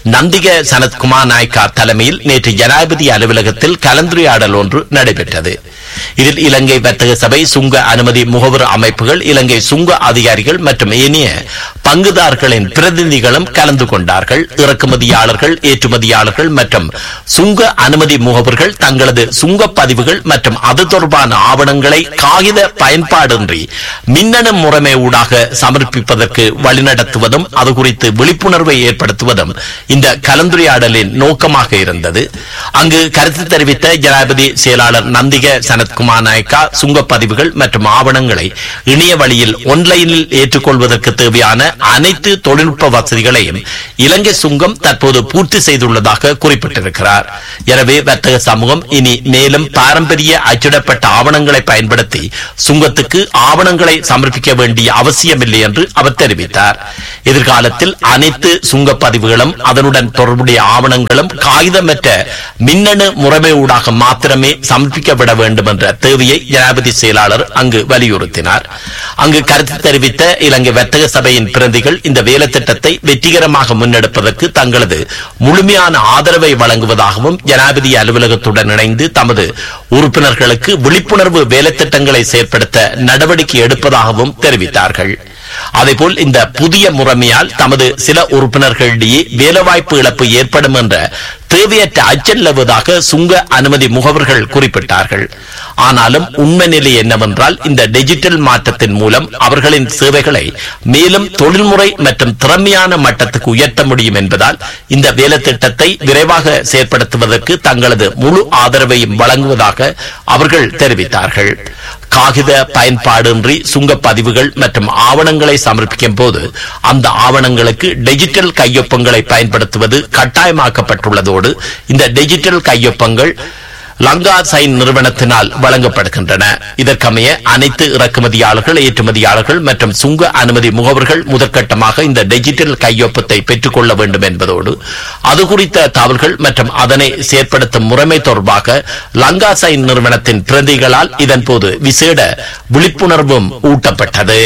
S5: நந்திக சனத்குமார் நாயக்கா தலைமையில் நேற்று ஜனாதிபதி அலுவலகத்தில் கலந்துரையாடல் ஒன்று நடைபெற்றது இதில் இலங்கை வர்த்தக சபை சுங்க அனுமதி முகவர் அமைப்புகள் இலங்கை சுங்க அதிகாரிகள் மற்றும் ஏனைய பங்குதாரர்களின் பிரதிநிதிகளும் கலந்து கொண்டார்கள் இறக்குமதியாளர்கள் ஏற்றுமதியாளர்கள் மற்றும் சுங்க அனுமதி முகவர்கள் தங்களது சுங்க பதிவுகள் மற்றும் அது தொடர்பான ஆவணங்களை காகித பயன்பாடின்றி மின்னணு முறைமை ஊடாக சமர்ப்பிப்பதற்கு வழிநடத்துவதும் அது குறித்து விழிப்புணர்வை ஏற்படுத்துவதும் இந்த கலந்துரையாடலின் நோக்கமாக இருந்தது அங்கு கருத்து தெரிவித்த ஜனாதிபதி செயலாளர் நந்திக சனத்குமார் நாயக்கா சுங்கப்பதிவுகள் மற்றும் ஆவணங்களை இணைய வழியில் ஒன்லைனில் ஏற்றுக்கொள்வதற்கு தேவையான அனைத்து தொழில்நுட்ப வசதிகளையும் இலங்கை சுங்கம் தற்போது பூர்த்தி செய்துள்ளதாக குறிப்பிட்டிருக்கிறார் எனவே வர்த்தக சமூகம் இனி மேலும் பாரம்பரிய அச்சிடப்பட்ட ஆவணங்களை பயன்படுத்தி சுங்கத்துக்கு ஆவணங்களை சமர்ப்பிக்க வேண்டிய அவசியமில்லை என்று அவர் தெரிவித்தார் எதிர்காலத்தில் அனைத்து சுங்கப்பதிவுகளும் அதனுடன் தொடர்புடைய ஆவணங்களும் காகிதமற்ற மின்னணு முறைமை ஊடாக மாத்திரமே சமர்ப்பிக்கப்பட வேண்டும் என்ற தேவையை ஜனாதிபதி செயலாளர் அங்கு வலியுறுத்தினார் அங்கு கருத்து தெரிவித்த இலங்கை வர்த்தக சபையின் பிரதிகள் இந்த வேலை திட்டத்தை வெற்றிகரமாக முன்னெடுப்பதற்கு தங்களது முழுமையான ஆதரவை வழங்குவதாகவும் ஜனாதிபதி அலுவலகத்துடன் இணைந்து தமது உறுப்பினர்களுக்கு விழிப்புணர்வு வேலைத்திட்டங்களை செயற்படுத்த நடவடிக்கை எடுப்பதாகவும் தெரிவித்தார்கள் அதேபோல் இந்த புதிய முறைமையால் தமது சில உறுப்பினர்களிடையே வேலைவாய்ப்பு இழப்பு ஏற்படும் என்ற தேவையற்ற அச்சம் நிலவுவதாக சுங்க அனுமதி முகவர்கள் குறிப்பிட்டார்கள் ஆனாலும் உண்மை நிலை என்னவென்றால் இந்த டிஜிட்டல் மாற்றத்தின் மூலம் அவர்களின் சேவைகளை மேலும் தொழில்முறை மற்றும் திறமையான மட்டத்துக்கு உயர்த்த முடியும் என்பதால் இந்த வேலை திட்டத்தை விரைவாக செயற்படுத்துவதற்கு தங்களது முழு ஆதரவையும் வழங்குவதாக அவர்கள் தெரிவித்தார்கள் காகித பயன்பாடின்றி சுங்கப்பதிவுகள் மற்றும் ஆவணங்களை சமர்ப்பிக்கும் போது அந்த ஆவணங்களுக்கு டிஜிட்டல் கையொப்பங்களை பயன்படுத்துவது கட்டாயமாக்கப்பட்டுள்ளதோடு இந்த டிஜிட்டல் கையொப்பங்கள் லங்கா சைன் நிறுவனத்தினால் வழங்கப்படுகின்றன இதற்கமைய அனைத்து இறக்குமதியாளர்கள் ஏற்றுமதியாளர்கள் மற்றும் சுங்க அனுமதி முகவர்கள் முதற்கட்டமாக இந்த டிஜிட்டல் கையொப்பத்தை பெற்றுக் கொள்ள வேண்டும் என்பதோடு அது குறித்த தகவல்கள் மற்றும் அதனை செயற்படுத்தும் முறைமை தொடர்பாக லங்கா சைன் நிறுவனத்தின் பிரதிகளால் இதன்போது விசேட விழிப்புணர்வும் ஊட்டப்பட்டது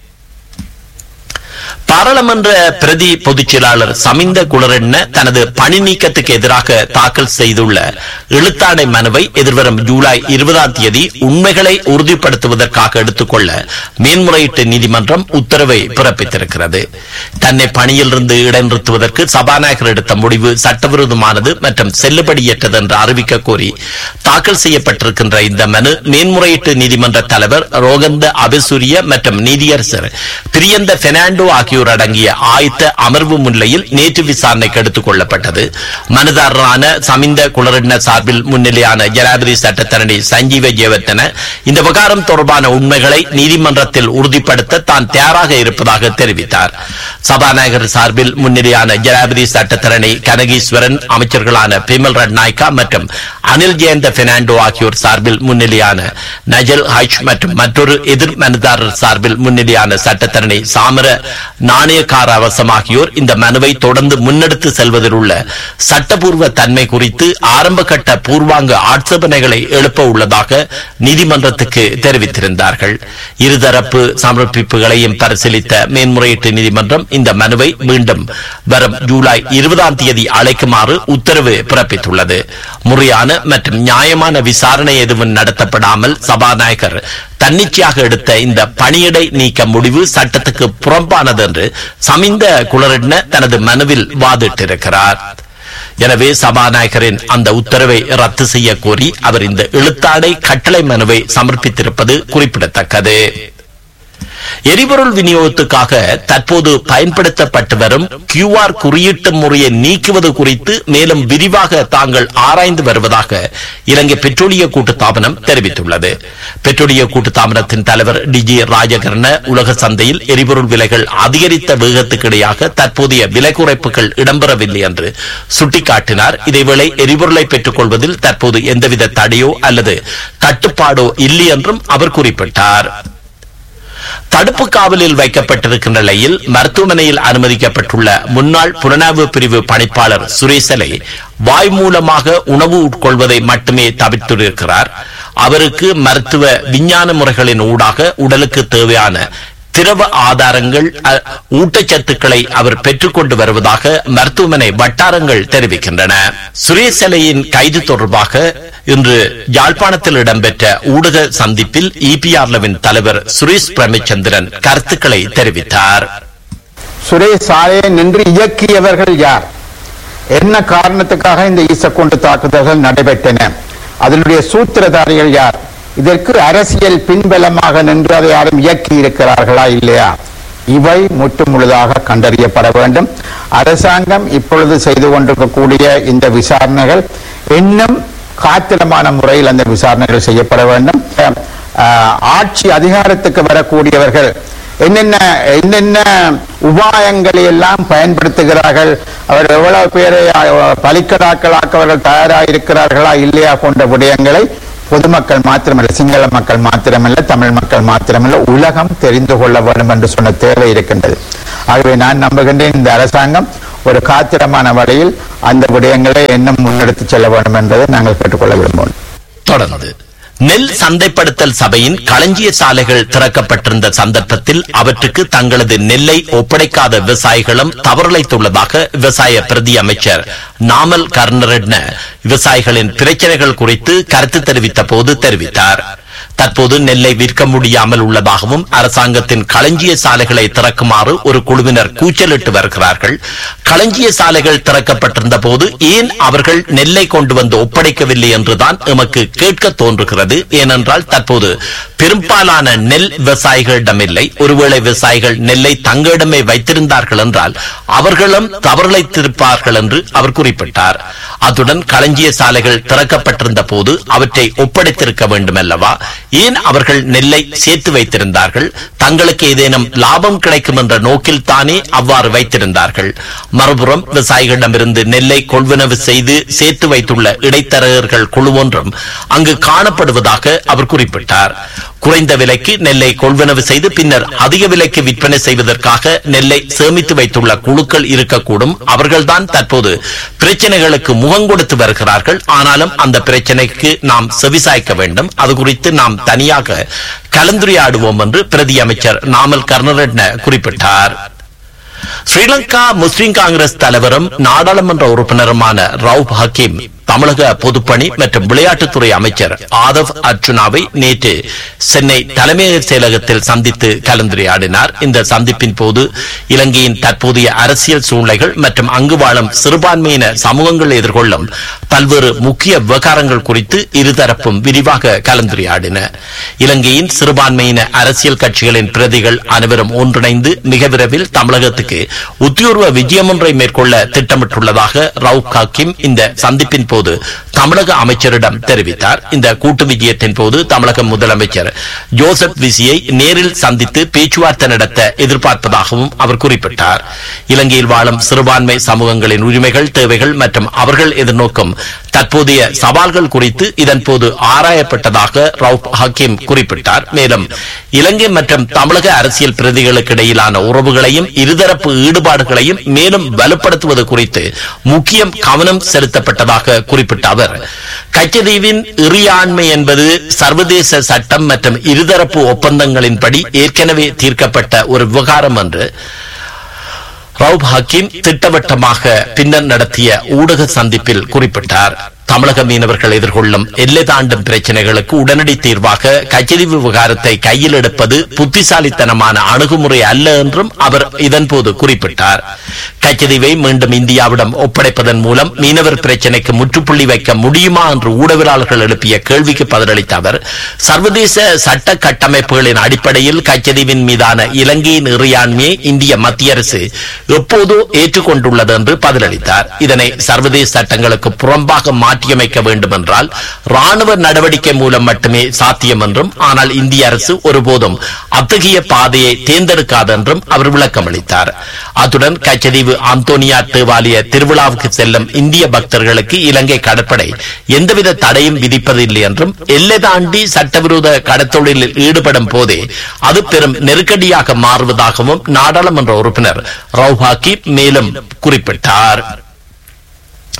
S5: பாராளுமன்ற பிரதி பொதுச் செயலாளர் சமிந்த குளரெண்ண தனது பணி நீக்கத்துக்கு எதிராக தாக்கல் செய்துள்ள எழுத்தாணை மனுவை எதிர்வரும் ஜூலை இருபதாம் தேதி உண்மைகளை உறுதிப்படுத்துவதற்காக எடுத்துக்கொள்ள மேன்முறையீட்டு நீதிமன்றம் உத்தரவை பிறப்பித்திருக்கிறது தன்னை பணியிலிருந்து இடைநிறுத்துவதற்கு சபாநாயகர் எடுத்த முடிவு சட்டவிரோதமானது மற்றும் செல்லுபடியற்றது என்று அறிவிக்க கோரி தாக்கல் செய்யப்பட்டிருக்கின்ற இந்த மனு மேன்முறையீட்டு நீதிமன்ற தலைவர் ரோகந்த அபிசூரிய மற்றும் நீதியரசர் பிரியந்த பெர்னாண்டோ ஆகியோர் அடங்கிய ஆயத்த அமர்வு முன்னிலையில் நேற்று விசாரணைக்கு எடுத்துக் கொள்ளப்பட்டது மனுதாரரான சமிந்த குளரட்ன சார்பில் முன்னிலையான ஜனாதிபதி சட்டத்தரணி சஞ்சீவ ஜெயவர்த்தன இந்த விவகாரம் தொடர்பான உண்மைகளை நீதிமன்றத்தில் உறுதிப்படுத்த தான் தயாராக இருப்பதாக தெரிவித்தார் சபாநாயகர் சார்பில் முன்னிலையான ஜனாதிபதி சட்டத்தரணி கனகீஸ்வரன் அமைச்சர்களான பிமல் ரட்நாய்கா மற்றும் அனில் ஜெயந்த பெர்னாண்டோ ஆகியோர் சார்பில் முன்னிலையான நஜல் ஹைச் மற்றும் மற்றொரு எதிர் மனுதாரர் சார்பில் முன்னிலையான சட்டத்தரணி சாமர நாணயக்கார அவசம் ஆகியோர் இந்த மனுவை தொடர்ந்து முன்னெடுத்து செல்வதில் உள்ள சட்டபூர்வ தன்மை குறித்து ஆரம்ப கட்ட பூர்வாங்க ஆட்சேபனைகளை எழுப்ப உள்ளதாக நீதிமன்றத்துக்கு தெரிவித்திருந்தார்கள் இருதரப்பு சமர்ப்பிப்புகளையும் பரிசீலித்த மேன்முறையீட்டு நீதிமன்றம் இந்த மனுவை மீண்டும் வரும் ஜூலை இருபதாம் தேதி அழைக்குமாறு உத்தரவு பிறப்பித்துள்ளது முறையான மற்றும் நியாயமான விசாரணை எதுவும் நடத்தப்படாமல் சபாநாயகர் தன்னிச்சையாக எடுத்த இந்த பணியிடை நீக்க முடிவு சட்டத்துக்கு புறம்பானது என்று சமிந்த குளரெட்ன தனது மனுவில் வாதிட்டிருக்கிறார் எனவே சபாநாயகரின் அந்த உத்தரவை ரத்து செய்ய கோரி அவர் இந்த எழுத்தாடை கட்டளை மனுவை சமர்ப்பித்திருப்பது குறிப்பிடத்தக்கது எரிபொருள் விநியோகத்துக்காக தற்போது பயன்படுத்தப்பட்டு வரும் கியூஆர் குறியீட்டு முறையை நீக்குவது குறித்து மேலும் விரிவாக தாங்கள் ஆராய்ந்து வருவதாக இலங்கை பெட்ரோலிய கூட்டுத்தாபனம் தெரிவித்துள்ளது பெட்ரோலிய கூட்டுத்தாபனத்தின் தலைவர் டிஜி ராஜகர்ண உலக சந்தையில் எரிபொருள் விலைகள் அதிகரித்த வேகத்துக்கு இடையாக தற்போதைய விலை குறைப்புகள் இடம்பெறவில்லை என்று சுட்டிக்காட்டினார் இதேவேளை எரிபொருளை பெற்றுக் கொள்வதில் தற்போது எந்தவித தடையோ அல்லது கட்டுப்பாடோ இல்லை என்றும் அவர் குறிப்பிட்டார் தடுப்பு காவலில் வைக்கப்பட்டிருக்கின்ற நிலையில் மருத்துவமனையில் அனுமதிக்கப்பட்டுள்ள முன்னாள் புலனாய்வு பிரிவு பணிப்பாளர் சுரேசலை வாய் மூலமாக உணவு உட்கொள்வதை மட்டுமே தவிர்த்திருக்கிறார் அவருக்கு மருத்துவ விஞ்ஞான முறைகளின் ஊடாக உடலுக்கு தேவையான திரவ ஆதாரங்கள் அ, ஊட்டச்சத்துக்களை அவர் பெற்றுக்கொண்டு வருவதாக மருத்துவமனை வட்டாரங்கள் தெரிவிக்கின்றன சுரேஷ் சிலையின் கைது தொடர்பாக இன்று யாழ்ப்பாணத்தில் இடம்பெற்ற ஊடக சந்திப்பில் இபிஆர்லவின் தலைவர் சுரேஷ் பிரேமச்சந்திரன் கருத்துக்களை தெரிவித்தார்
S10: சுரேஷ் சாலையை நின்று இயக்கியவர்கள் யார் என்ன காரணத்துக்காக இந்த ஈசக்கொண்டு தாக்குதல்கள் நடைபெற்றன அதனுடைய சூத்திரதாரிகள் யார் இதற்கு அரசியல் பின்பலமாக நின்று அதை யாரும் இயக்கி இருக்கிறார்களா இல்லையா இவை முற்றுமுழுதாக கண்டறியப்பட வேண்டும் அரசாங்கம் இப்பொழுது செய்து கொண்டிருக்கக்கூடிய இந்த விசாரணைகள் இன்னும் காத்திரமான முறையில் அந்த விசாரணைகள் செய்யப்பட வேண்டும் அஹ், ஆட்சி அதிகாரத்துக்கு வரக்கூடியவர்கள் என்னென்ன என்னென்ன உபாயங்களை எல்லாம் பயன்படுத்துகிறார்கள் அவர் எவ்வளவு பேரை அஹ், பலிக்கடாக்களாக்க அவர்கள் தயாராக இருக்கிறார்களா இல்லையா போன்ற விடயங்களை பொதுமக்கள் மாத்திரமல்ல சிங்கள மக்கள் மாத்திரமல்ல தமிழ் மக்கள் மாத்திரமல்ல உலகம் தெரிந்து கொள்ள வேண்டும் என்று சொன்ன தேவை இருக்கின்றது ஆகவே நான் நம்புகின்றேன் இந்த அரசாங்கம் ஒரு காத்திரமான வழியில் அந்த விடயங்களை இன்னும் முன்னெடுத்து செல்ல வேண்டும் என்பதை நாங்கள் கேட்டுக்கொள்ள விரும்புகிறோம்
S5: தொடர்ந்து நெல் சந்தைப்படுத்தல் சபையின் களஞ்சிய சாலைகள் திறக்கப்பட்டிருந்த சந்தர்ப்பத்தில் அவற்றுக்கு தங்களது நெல்லை ஒப்படைக்காத விவசாயிகளும் தவறிழைத்துள்ளதாக விவசாய பிரதி அமைச்சர் நாமல் கர்ணரட்ன விவசாயிகளின் பிரச்சனைகள் குறித்து கருத்து தெரிவித்த போது தெரிவித்தார் தற்போது நெல்லை விற்க முடியாமல் உள்ளதாகவும் அரசாங்கத்தின் களஞ்சிய சாலைகளை திறக்குமாறு ஒரு குழுவினர் கூச்சலிட்டு வருகிறார்கள் களஞ்சிய சாலைகள் திறக்கப்பட்டிருந்த போது ஏன் அவர்கள் நெல்லை கொண்டு வந்து ஒப்படைக்கவில்லை என்றுதான் எமக்கு கேட்க தோன்றுகிறது ஏனென்றால் தற்போது பெரும்பாலான நெல் விவசாயிகளிடமில்லை ஒருவேளை விவசாயிகள் நெல்லை தங்களிடமே வைத்திருந்தார்கள் என்றால் அவர்களும் தவறிழைத்திருப்பார்கள் என்று அவர் குறிப்பிட்டார் அத்துடன் களஞ்சிய சாலைகள் திறக்கப்பட்டிருந்த போது அவற்றை ஒப்படைத்திருக்க வேண்டும் அல்லவா ஏன் அவர்கள் நெல்லை சேர்த்து வைத்திருந்தார்கள் தங்களுக்கு ஏதேனும் லாபம் கிடைக்கும் என்ற நோக்கில் தானே அவ்வாறு வைத்திருந்தார்கள் மறுபுறம் விவசாயிகளிடமிருந்து நெல்லை கொள்வனவு செய்து சேர்த்து வைத்துள்ள இடைத்தரகர்கள் குழு ஒன்றும் அங்கு காணப்படுவதாக அவர் குறிப்பிட்டார் குறைந்த விலைக்கு நெல்லை கொள்வனவு செய்து பின்னர் அதிக விலைக்கு விற்பனை செய்வதற்காக நெல்லை சேமித்து வைத்துள்ள குழுக்கள் இருக்கக்கூடும் அவர்கள்தான் தற்போது பிரச்சனைகளுக்கு முகம் கொடுத்து வருகிறார்கள் ஆனாலும் அந்த பிரச்சனைக்கு நாம் செவிசாய்க்க வேண்டும் அது குறித்து நாம் தனியாக கலந்துரையாடுவோம் என்று பிரதி அமைச்சர் நாமல் கருணரட்ன குறிப்பிட்டார் ஸ்ரீலங்கா முஸ்லிம் காங்கிரஸ் தலைவரும் நாடாளுமன்ற உறுப்பினருமான ரவுப் ஹக்கீம் தமிழக பொதுப்பணி மற்றும் விளையாட்டுத்துறை அமைச்சர் ஆதவ் அர்ச்சுனாவை நேற்று சென்னை தலைமையக செயலகத்தில் சந்தித்து கலந்துரையாடினார் இந்த சந்திப்பின் போது இலங்கையின் தற்போதைய அரசியல் சூழ்நிலைகள் மற்றும் அங்கு வாழும் சிறுபான்மையின சமூகங்கள் எதிர்கொள்ளும் பல்வேறு முக்கிய விவகாரங்கள் குறித்து இருதரப்பும் விரிவாக கலந்துரையாடின இலங்கையின் சிறுபான்மையின அரசியல் கட்சிகளின் பிரதிகள் அனைவரும் ஒன்றிணைந்து மிக விரைவில் தமிழகத்துக்கு உத்தியோர்வ விஜயம் ஒன்றை மேற்கொள்ள திட்டமிட்டுள்ளதாக ரவுப் ஹக்கீம் இந்த சந்திப்பின் போது தமிழக அமைச்சரிடம் தெரிவித்தார் இந்த கூட்டு விஜயத்தின் போது தமிழக முதலமைச்சர் ஜோசப் விசியை நேரில் சந்தித்து பேச்சுவார்த்தை நடத்த எதிர்பார்ப்பதாகவும் அவர் குறிப்பிட்டார் இலங்கையில் வாழும் சிறுபான்மை சமூகங்களின் உரிமைகள் தேவைகள் மற்றும் அவர்கள் எதிர்நோக்கும் தற்போதைய சவால்கள் குறித்து இதன் போது ஆராயப்பட்டதாக ரவுப் ஹக்கீம் குறிப்பிட்டார் மேலும் இலங்கை மற்றும் தமிழக அரசியல் பிரதிகளுக்கு இடையிலான உறவுகளையும் இருதரப்பு ஈடுபாடுகளையும் மேலும் வலுப்படுத்துவது குறித்து முக்கியம் கவனம் செலுத்தப்பட்டதாக குறிப்பிட்ட அவர் கச்சதீவின் இறியாண்மை என்பது சர்வதேச சட்டம் மற்றும் இருதரப்பு ஒப்பந்தங்களின்படி ஏற்கனவே தீர்க்கப்பட்ட ஒரு விவகாரம் என்று ரவுப் ஹக்கீம் திட்டவட்டமாக பின்னர் நடத்திய ஊடக சந்திப்பில் குறிப்பிட்டார் தமிழக மீனவர்கள் எதிர்கொள்ளும் எல்லை தாண்டும் பிரச்சனைகளுக்கு உடனடி தீர்வாக கச்சதீவு விவகாரத்தை கையில் எடுப்பது புத்திசாலித்தனமான அணுகுமுறை அல்ல என்றும் அவர் இதன்போது குறிப்பிட்டார் கச்சதீவை மீண்டும் இந்தியாவிடம் ஒப்படைப்பதன் மூலம் மீனவர் பிரச்சனைக்கு முற்றுப்புள்ளி வைக்க முடியுமா என்று ஊடகவியலாளர்கள் எழுப்பிய கேள்விக்கு பதிலளித்த அவர் சர்வதேச சட்ட கட்டமைப்புகளின் அடிப்படையில் கச்சதீவின் மீதான இலங்கையின் இறையாண்மையை இந்திய மத்திய அரசு எப்போதோ ஏற்றுக்கொண்டுள்ளது என்று பதிலளித்தார் இதனை சர்வதேச சட்டங்களுக்கு புறம்பாக மாற்றியமைக்க வேண்டும் என்றால் ராணுவ நடவடிக்கை மூலம் மட்டுமே சாத்தியம் என்றும் ஆனால் இந்திய அரசு ஒருபோதும் அத்தகைய பாதையை தேர்ந்தெடுக்காது என்றும் அவர் விளக்கம் அளித்தார் அத்துடன் கச்சதீவு அந்தோனியா தேவாலய திருவிழாவுக்கு செல்லும் இந்திய பக்தர்களுக்கு இலங்கை கடற்படை எந்தவித தடையும் விதிப்பதில்லை என்றும் எல்லை தாண்டி சட்டவிரோத கடத்தொழிலில் ஈடுபடும் போதே அது பெரும் நெருக்கடியாக மாறுவதாகவும் நாடாளுமன்ற உறுப்பினர் ரவுஹாக்கி மேலும் குறிப்பிட்டார்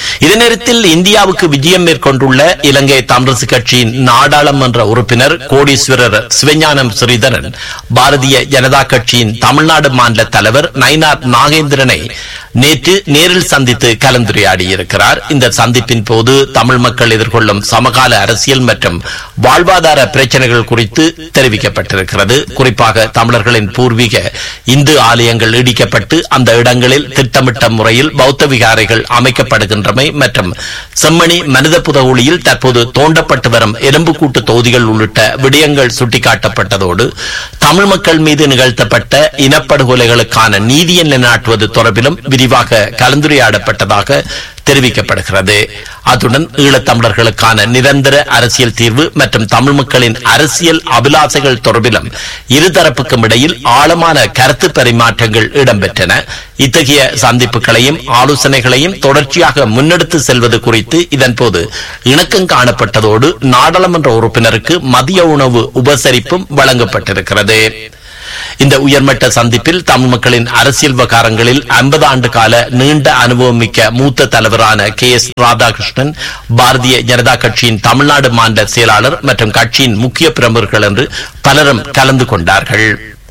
S5: இதே நேரத்தில் இந்தியாவுக்கு விஜயம் மேற்கொண்டுள்ள இலங்கை தமிழரசு கட்சியின் நாடாளுமன்ற உறுப்பினர் கோடீஸ்வரர் சிவஞானம் ஸ்ரீதரன் பாரதிய ஜனதா கட்சியின் தமிழ்நாடு மாநில தலைவர் நயினார் நாகேந்திரனை நேற்று நேரில் சந்தித்து கலந்துரையாடியிருக்கிறார் இந்த சந்திப்பின் போது தமிழ் மக்கள் எதிர்கொள்ளும் சமகால அரசியல் மற்றும் வாழ்வாதார பிரச்சனைகள் குறித்து தெரிவிக்கப்பட்டிருக்கிறது குறிப்பாக தமிழர்களின் பூர்வீக இந்து ஆலயங்கள் இடிக்கப்பட்டு அந்த இடங்களில் திட்டமிட்ட முறையில் பௌத்த விகாரைகள் அமைக்கப்படுகின்றமை மற்றும் செம்மணி மனித புதகுழியில் தற்போது தோண்டப்பட்டு வரும் எலும்புக்கூட்டு தொகுதிகள் உள்ளிட்ட விடயங்கள் சுட்டிக்காட்டப்பட்டதோடு தமிழ் மக்கள் மீது நிகழ்த்தப்பட்ட இனப்படுகொலைகளுக்கான நீதியை நிலைநாட்டுவது தொடர்பிலும் விரிவாக கலந்துரையாடப்பட்டதாக தெரிவிக்கப்படுகிறது அத்துடன் ஈழத்தமிழர்களுக்கான நிரந்தர அரசியல் தீர்வு மற்றும் தமிழ் மக்களின் அரசியல் அபிலாசைகள் தொடர்பிலும் இருதரப்புக்கும் இடையில் ஆழமான கருத்து பரிமாற்றங்கள் இடம்பெற்றன இத்தகைய சந்திப்புகளையும் ஆலோசனைகளையும் தொடர்ச்சியாக முன்னெடுத்து செல்வது குறித்து இதன்போது இணக்கம் காணப்பட்டதோடு நாடாளுமன்ற உறுப்பினருக்கு மதிய உணவு உபசரிப்பும் வழங்கப்பட்டிருக்கிறது இந்த உயர்மட்ட சந்திப்பில் தமிழ் மக்களின் அரசியல் விவகாரங்களில் ஐம்பது ஆண்டு கால நீண்ட அனுபவம் மிக்க மூத்த தலைவரான கே எஸ் ராதாகிருஷ்ணன் பாரதிய ஜனதா கட்சியின் தமிழ்நாடு மாநில செயலாளர் மற்றும் கட்சியின் முக்கிய பிரமுகர்கள் என்று பலரும் கலந்து கொண்டார்கள்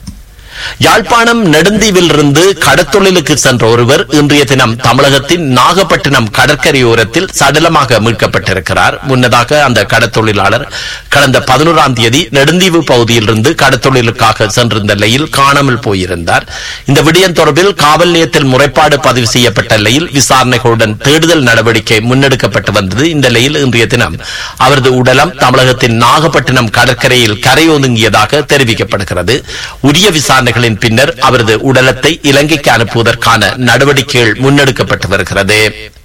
S5: யாழ்ப்பாணம் நெடுந்தீவிலிருந்து கடத்தொழிலுக்கு சென்ற ஒருவர் இன்றைய தினம் தமிழகத்தின் நாகப்பட்டினம் கடற்கரையோரத்தில் சடலமாக மீட்கப்பட்டிருக்கிறார் முன்னதாக அந்த கடத்தொழிலாளர் கடந்த பதினோராம் தேதி நெடுந்தீவு பகுதியிலிருந்து கடத்தொழிலுக்காக சென்றிருந்த நிலையில் காணாமல் போயிருந்தார் இந்த விடயம் தொடர்பில் காவல் நிலையத்தில் முறைப்பாடு பதிவு செய்யப்பட்ட நிலையில் விசாரணைகளுடன் தேடுதல் நடவடிக்கை முன்னெடுக்கப்பட்டு வந்தது இந்த நிலையில் இன்றைய தினம் அவரது உடலம் தமிழகத்தின் நாகப்பட்டினம் கடற்கரையில் கரையொதுங்கியதாக தெரிவிக்கப்படுகிறது உரிய விசாரணைகளின் பின்னர் அவரது உடலத்தை இலங்கைக்கு அனுப்புவதற்கான நடவடிக்கைகள் முன்னெடுக்கப்பட்டு வருகிறது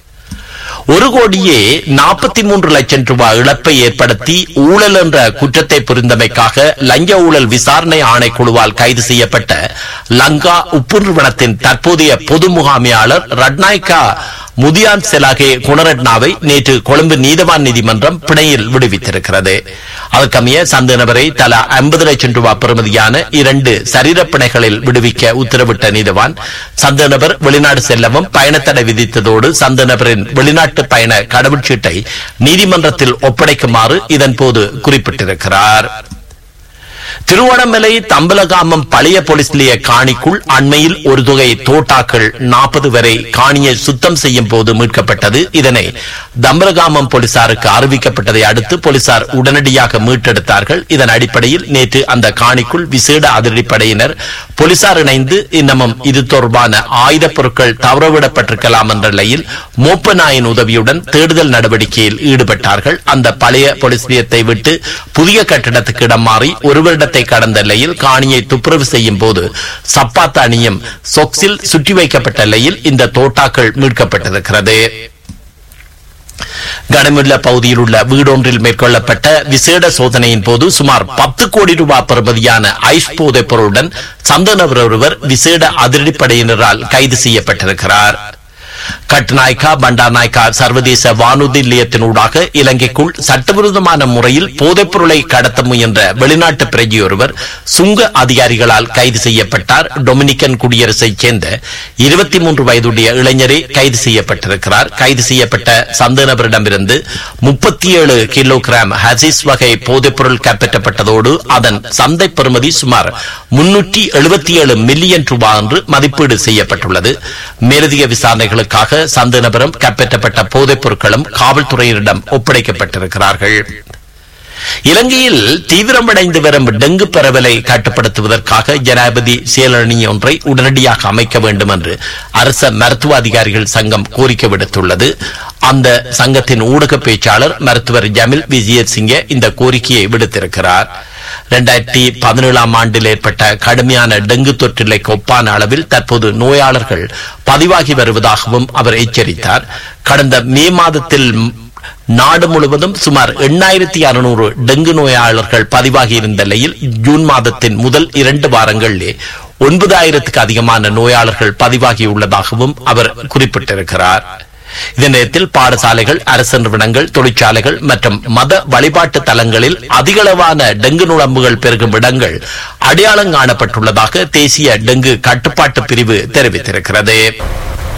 S5: ஒரு கோடியே நாற்பத்தி மூன்று லட்சம் ரூபாய் இழப்பை ஏற்படுத்தி ஊழல் என்ற குற்றத்தை புரிந்தமைக்காக லஞ்ச ஊழல் விசாரணை ஆணைக்குழுவால் கைது செய்யப்பட்ட லங்கா உப்பு நிறுவனத்தின் தற்போதைய பொது முகாமையாளர் ரட்நாய்கா முதியான் செலாகே குணரட்னாவை நேற்று கொழும்பு நீதவான் நீதிமன்றம் பிணையில் விடுவித்திருக்கிறது அதற்கமைய சந்த நபரை தலா ஐம்பது லட்சம் ரூபாய் பெறுமதியான இரண்டு சரீர பிணைகளில் விடுவிக்க உத்தரவிட்ட நீதவான் சந்த நபர் வெளிநாடு செல்லவும் பயணத்தடை விதித்ததோடு சந்த நபரின் வெளிநாட்டு பயண கடவுச்சீட்டை நீதிமன்றத்தில் ஒப்படைக்குமாறு இதன்போது குறிப்பிட்டிருக்கிறார் திருவண்ணாமலை தம்பலகாமம் பழைய போலீஸ் நிலைய காணிக்குள் அண்மையில் ஒரு தொகை தோட்டாக்கள் நாற்பது வரை காணியை சுத்தம் செய்யும் போது மீட்கப்பட்டது இதனை தம்பலகாமம் போலீசாருக்கு அறிவிக்கப்பட்டதை அடுத்து போலீசார் உடனடியாக மீட்டெடுத்தார்கள் இதன் அடிப்படையில் நேற்று அந்த காணிக்குள் விசேட அதிரடிப்படையினர் போலீசார் இணைந்து இன்னமும் இது தொடர்பான ஆயுதப் பொருட்கள் தவறவிடப்பட்டிருக்கலாம் என்ற நிலையில் மோப்ப நாயின் உதவியுடன் தேடுதல் நடவடிக்கையில் ஈடுபட்டார்கள் அந்த பழைய போலீஸ் நிலையத்தை விட்டு புதிய கட்டிடத்துக்கு இடம் மாறி ஒரு வருடத்தை கடந்த நிலையில் காணியை துப்புரவு செய்யும் போது சப்பாத்து அணியும் சொக்ஸில் சுற்றி வைக்கப்பட்ட நிலையில் இந்த தோட்டாக்கள் மீட்கப்பட்டிருக்கிறது கனமுள்ள பகுதியில் உள்ள வீடொன்றில் மேற்கொள்ளப்பட்ட விசேட சோதனையின் போது சுமார் பத்து கோடி ரூபாய் பெறுமதியான ஐஸ் போதைப் பொருளுடன் சந்தனவர் ஒருவர் விசேட அதிரடிப்படையினரால் கைது செய்யப்பட்டிருக்கிறார் கட்நாய்கா பண்டாநாய்கா சர்வதேச வானூர்தி நிலையத்தினூடாக இலங்கைக்குள் சட்டவிரோதமான முறையில் போதைப் பொருளை கடத்த முயன்ற வெளிநாட்டு பிரஜை ஒருவர் சுங்க அதிகாரிகளால் கைது செய்யப்பட்டார் டொமினிக்கன் குடியரசைச் சேர்ந்த இருபத்தி மூன்று வயதுடைய இளைஞரே கைது செய்யப்பட்டிருக்கிறார் கைது செய்யப்பட்ட சந்த நபரிடமிருந்து முப்பத்தி ஏழு கிலோகிராம் ஹசிஸ் வகை போதைப் பொருள் கைப்பற்றப்பட்டதோடு அதன் சந்தை பெறுமதி சுமார் முன்னூற்றி எழுபத்தி ஏழு மில்லியன் ரூபாய் என்று மதிப்பீடு செய்யப்பட்டுள்ளது மேலதிக விசாரணைகளுக்காக சந்த நபரும் கைப்பற்றப்பட்ட போதைப் பொருட்களும் காவல்துறையினரிடம் ஒப்படைக்கப்பட்டிருக்கிறார்கள் இலங்கையில் தீவிரமடைந்து வரும் டெங்கு பரவலை கட்டுப்படுத்துவதற்காக ஜனாதிபதி செயலணி ஒன்றை உடனடியாக அமைக்க வேண்டும் என்று அரச மருத்துவ அதிகாரிகள் சங்கம் கோரிக்கை விடுத்துள்ளது அந்த சங்கத்தின் ஊடக பேச்சாளர் மருத்துவர் ஜமில் விஜயசிங்க இந்த கோரிக்கையை விடுத்திருக்கிறார் இரண்டாயிரத்தி பதினேழாம் ஆண்டில் ஏற்பட்ட கடுமையான டெங்கு தொற்றிலைக்கு ஒப்பான அளவில் தற்போது நோயாளர்கள் பதிவாகி வருவதாகவும் அவர் எச்சரித்தார் கடந்த மே மாதத்தில் நாடு முழுவதும் சுமார் எண்ணாயிரத்தி அறுநூறு டெங்கு நோயாளர்கள் பதிவாகி இருந்த நிலையில் ஜூன் மாதத்தின் முதல் இரண்டு வாரங்களிலே ஒன்பதாயிரத்துக்கு அதிகமான நோயாளர்கள் பதிவாகியுள்ளதாகவும் அவர் குறிப்பிட்டிருக்கிறார் இதே நேரத்தில் பாடசாலைகள் அரசு நிறுவனங்கள் தொழிற்சாலைகள் மற்றும் மத வழிபாட்டு தலங்களில் அதிகளவான டெங்கு நுழம்புகள் பெருகும் இடங்கள் அடையாளம் காணப்பட்டுள்ளதாக தேசிய டெங்கு கட்டுப்பாட்டு பிரிவு தெரிவித்திருக்கிறது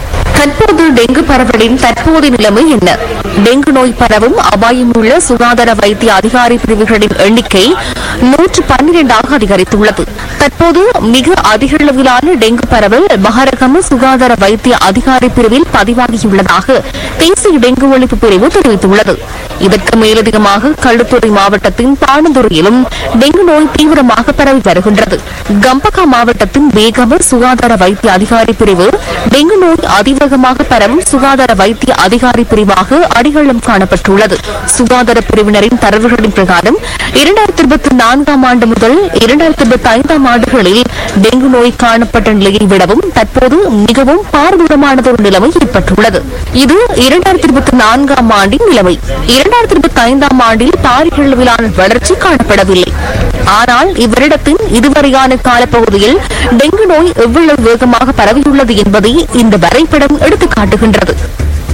S11: தற்போது டெங்கு பரவலின் தற்போதைய நிலைமை என்ன டெங்கு நோய் பரவும் அபாயம் உள்ள சுகாதார வைத்திய அதிகாரி பிரிவுகளின் எண்ணிக்கை நூற்று பன்னிரண்டாக அதிகரித்துள்ளது தற்போது மிக அதிக அளவிலான டெங்கு பரவல் மகரகம சுகாதார வைத்திய அதிகாரி பிரிவில் பதிவாகியுள்ளதாக தேசிய டெங்கு ஒழிப்பு பிரிவு தெரிவித்துள்ளது இதற்கு மேலதிகமாக கள்ளுத்துறை மாவட்டத்தின் பாணந்துறையிலும் டெங்கு நோய் தீவிரமாக பரவி வருகின்றது கம்பகா மாவட்டத்தின் வேகம சுகாதார வைத்திய அதிகாரி பிரிவு டெங்கு நோய் அதிவேகமாக பரவும் சுகாதார வைத்திய அதிகாரி பிரிவாக அடிகளம் காணப்பட்டுள்ளது சுகாதார பிரிவினரின் தரவுகளின் பிரகாரம் இரண்டாயிரத்தி இருபத்தி நான்காம் ஆண்டு முதல் இரண்டாயிரத்தி இருபத்தி ஐந்தாம் ஆண்டுகளில் டெங்கு நோய் காணப்பட்ட நிலையை விடவும் தற்போது மிகவும் பாரதூரமானதொரு நிலைமை ஏற்பட்டுள்ளது இது இரண்டாயிரத்தி இருபத்தி நான்காம் ஆண்டின் நிலைமை இரண்டாயிரத்தி இருபத்தி ஐந்தாம் ஆண்டில் பாரிய அளவிலான வளர்ச்சி காணப்படவில்லை ஆனால் இவ்வருடத்தின் இதுவரையான காலப்பகுதியில் டெங்கு நோய் எவ்வளவு வேகமாக பரவியுள்ளது என்பதை இந்த வரைபடம் எடுத்துக் காட்டுகின்றது